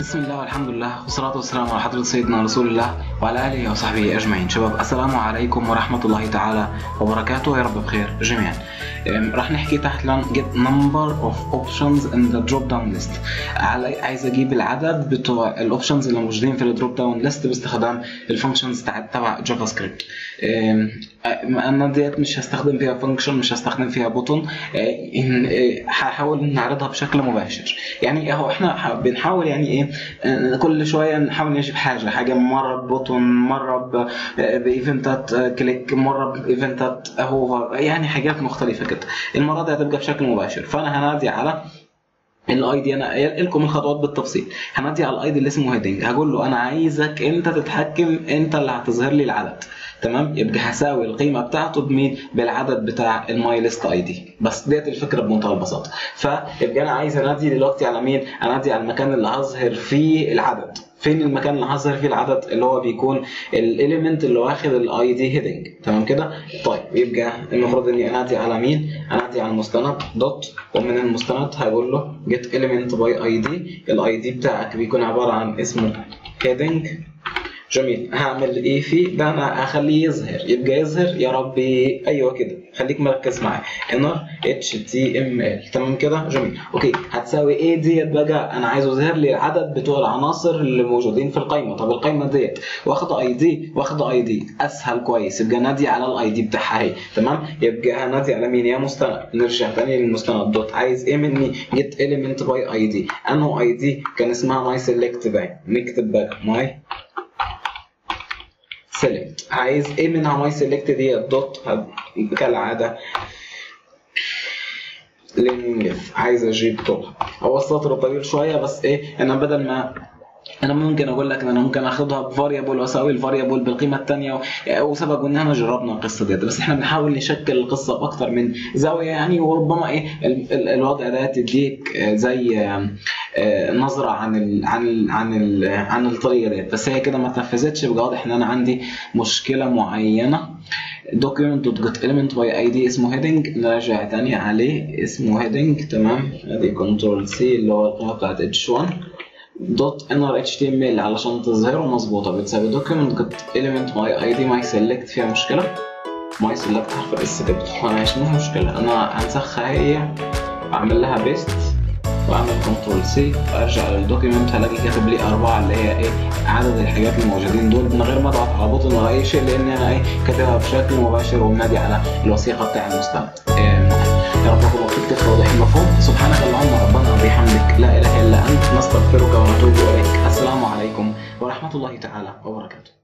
بسم الله والحمد لله والصلاة والسلام على حضرة سيدنا رسول الله وعلى آله وصحبه أجمعين شباب السلام عليكم ورحمة الله تعالى وبركاته يا رب بخير جميعا أم، راح نحكي تحت لان get number of options in the drop down list علي عايز اجيب العدد بتوع الاوبشنز اللي موجودين في الدروب داون ليست باستخدام الفانكشنز تبع تبع جافا سكريبت أم، أم، انا ديت مش هستخدم فيها فانكشن مش هستخدم فيها بوتون هحاول نعرضها بشكل مباشر يعني اهو احنا ح- بنحاول يعني ايه آه، كل شويه نحاول نجيب حاجه حاجه مره ببوتون مره ب- بايفنتات آه، كليك مره بايفنتات هوفر يعني حاجات مختلفه كده المره دي هتبقى بشكل مباشر فانا هنادي على الاي دي انا قايل لكم الخطوات بالتفصيل هنادي على الاي دي اللي اسمه هيدنج هقول له انا عايزك انت تتحكم انت اللي هتظهر لي العدد تمام يبقى هساوي القيمه بتاعته بمين بالعدد بتاع الماي ليست اي دي بس ديت الفكره بمنتهى البساطه فيبقى انا عايز انادي دلوقتي على مين انادي على المكان اللي هظهر فيه العدد فين المكان اللي هظهر فيه العدد اللي هو بيكون الاليمنت اللي واخد الاي دي هيدنج تمام كده طيب يبقى المفروض اني انادي على مين انادي على المستند دوت ومن المستند هقول له get element by id الاي دي بتاعك بيكون عباره عن اسمه heading جميل هعمل ايه فيه ده انا هخليه يظهر يبقى يظهر يا ربي ايوه كده خليك مركز معايا inner html تمام كده جميل اوكي هتساوي ايه ديت بقى انا عايز يظهر لي العدد بتوع العناصر اللي موجودين في القائمه طب القائمه ديت واخده اي دي واخده اي دي اسهل كويس يبقى نادي على الاي دي بتاعها اهي تمام يبقى هنادي على مين يا مستند نرجع تاني للمستند دوت عايز ايه مني get element by اي دي انه اي دي كان اسمها ماي سيلكت باك نكتب بقى ماي سيلكت عايز ايه منها ماي سيلكت دي دوت هب- كالعاده لينجث عايز اجيب طولها هو السطر طويل شويه بس ايه انا بدل ما انا ممكن اقول لك ان انا ممكن اخدها بفاريبل واساوي الفاريبل بالقيمه الثانيه وسبق ان احنا جربنا القصه ديت بس احنا بنحاول نشكل القصه باكتر من زاويه يعني وربما ايه ال- ال- الوضع ده تديك آه، زي آه، آه، نظره عن ال عن ال عن ال عن الطريقه ديت بس هي كده ما اتنفذتش يبقى واضح ان انا عندي مشكله معينه document.getElement by id اسمه heading نراجع تاني عليه اسمه heading تمام ادي كنترول سي اللي هو القيمه بتاعت h1 دوت انر اتش تي ام ال علشان تظهره مظبوطه بتساوي دوكيمنت جت element ماي اي دي ماي سيلكت فيها مشكله ماي سيلكت حرف الاس كابيتال ماشي مش مشكله انا هنسخها هي واعمل لها بيست واعمل كنترول سي وارجع للدوكيمنت هلاقي كاتب لي اربعه اللي هي ايه عدد الحاجات الموجودين دول من غير ما اضغط على بوتن ولا اي شيء لان انا ايه كاتبها بشكل مباشر ومنادي على الوثيقه بتاع المستند إيه، يا رب اكون وفقت في توضيح المفهوم سبحانك اللهم ربنا وبحمدك لا اله الا انت نستغفرك ونتوب اليك السلام عليكم ورحمه الله تعالى وبركاته